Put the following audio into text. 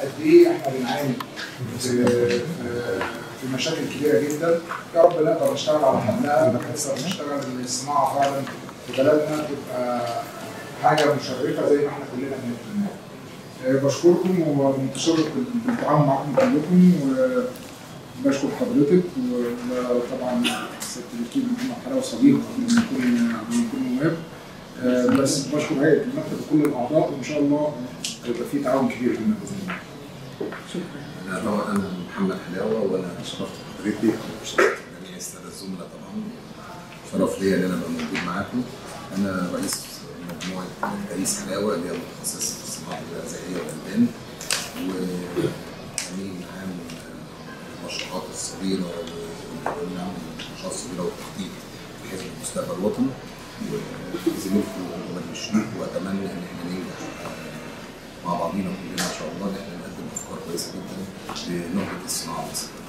قد ايه احنا بنعاني في في مشاكل كبيره جدا يا رب نقدر نشتغل على حلها نقدر نشتغل الصناعه فعلا في بلدنا تبقى حاجه مشرفه زي ما احنا كلنا بنتمناها. آه، بشكركم ومتشرف بالتعاون معكم كلكم وبشكر حضرتك وطبعا سياده الدكتور محمد حلاوه صديق من كل من كل نواب آه، بس بشكر هيئه المكتب وكل الاعضاء وان شاء الله هيبقى في تعاون كبير بينا باذن الله. انا طبعا انا محمد حلاوه وانا شرفت حضرتك وشرفت جميع الساده الزملاء طبعا شرف ليا ان انا ابقى موجود معاكم انا رئيس مجموعه كريس حلاوه اللي هي متخصصه في الصناعه الغذائيه والالبان وامين عام المشروعات الصغيره ونعمل المشروعات الصغيره والتخطيط في حزب المستقبل الوطني وزميلكم محمد الشريف واتمنى ان احنا ننجح مع بعضينا كلنا ان شاء الله ان احنا نقدم افكار كويسه جدا لنهضه الصناعه المصريه